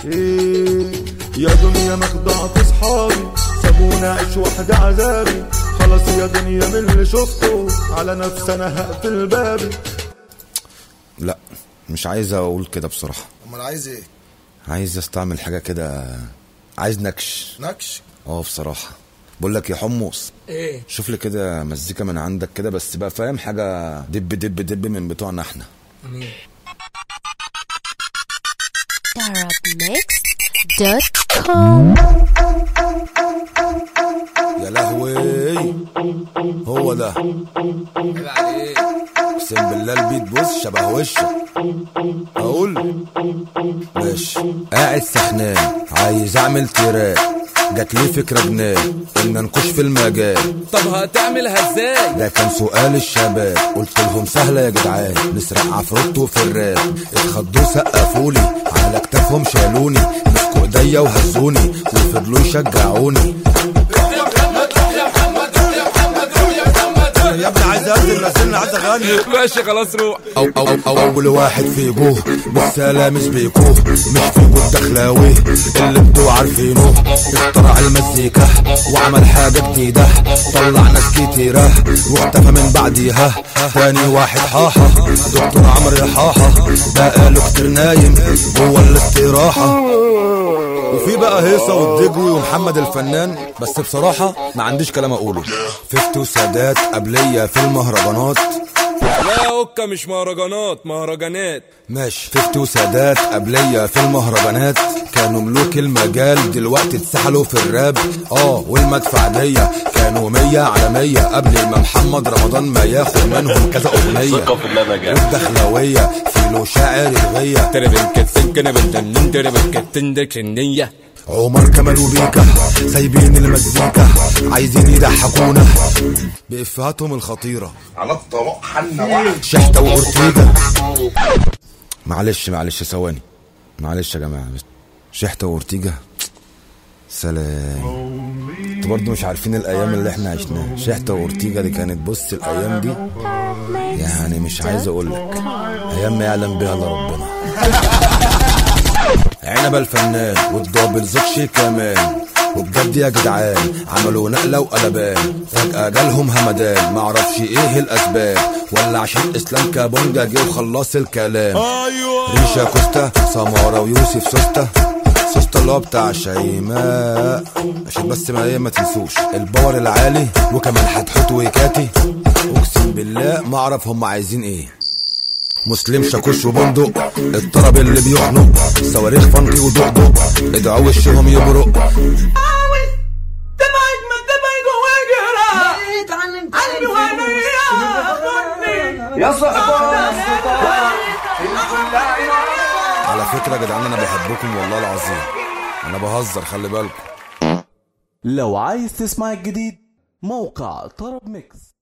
ايه يا دنيا مخدعة في صحابي سابوني اعيش وحدة عذابي خلاص يا دنيا من اللي شفته على نفسي انا هقفل بابي لا مش عايز اقول كده بصراحه امال عايز ايه عايز استعمل حاجه كده عايز نكش نكش اه بصراحه بقول لك يا حمص ايه شوف لي كده مزيكا من عندك كده بس بقى فاهم حاجه دب دب دب من بتوعنا احنا امين Arabmix.com يا لهوي هو ده عيب عليك اقسم بالله البيت بص شبه وشك اقول ماشي قاعد سحنان عايز اعمل تراك جات لي فكره جنان ان ننكش في المجال طب هتعملها ازاي ده كان سؤال الشباب قلت لهم سهلة يا جدعان نسرق عفروتو في الراب اتخضوا سقفولي على كتافهم شالوني مسكوا ايديا وهزوني وفضلوا يشجعوني يا ابني عايز انزل نزلنا عايز اغني ماشي خلاص روح أو أو أو, أو أول واحد في جوه بالسلام مش بيكوه مش في جوه الدخلاوي اللي انتوا عارفينه اخترع المزيكا وعمل حاجة جديدة طلع ناس كتيرة واختفى من بعديها تاني واحد حاحة دكتور عمرو حاحة بقاله كتير نايم جوه الاستراحة وفي بقى هيصة والدجوي ومحمد الفنان بس بصراحة ما عنديش كلام اقوله فيفتو سادات قبلية في المهرجانات لا اوكا مش مهرجانات مهرجانات ماشي فيفتو سادات قبلية في المهرجانات كانوا ملوك المجال دلوقتي اتسحلوا في الراب اه والمدفعجية كانوا مية على مية قبل ما محمد رمضان ما ياخد منهم كذا اغنية والدخلوية في له شاعر الغية تربن كتن كنا بنتن تربن كتن دكشنية عمر كمال وبيكا سايبين المزيكا عايزين يضحكونا بإفهاتهم الخطيرة على الطلاق حنا واحد شحتة وأورتيجا معلش معلش ثواني معلش يا جماعة شحتة وأورتيجا سلام انتوا برضه مش عارفين الأيام اللي احنا عشناها شحتة وأورتيجا دي كانت بص الأيام دي يعني مش عايز أقول لك أيام ما يعلم بها إلا ربنا عنب الفنان والدبل زوجشي كمان وبجد يا جدعان عملوا نقلة وقلبان فجأة جالهم همدان معرفش ايه الأسباب ولا عشان إسلام كابونجا جه وخلص الكلام ايوه ريشا كوستا سمارة ويوسف سوستا سوستا اللي هو بتاع شيماء عشان بس ما ايه ما تنسوش الباور العالي وكمان حتحوت وكاتي اقسم بالله ما اعرف هم عايزين ايه مسلم شاكوش وبندق الطرب اللي بيخنق صواريخ فانكي ودقدق ادعوا وشهم يبرق على فكرة يا جدعان انا بحبكم والله العظيم انا بهزر خلي بالكم لو عايز تسمع الجديد موقع طرب ميكس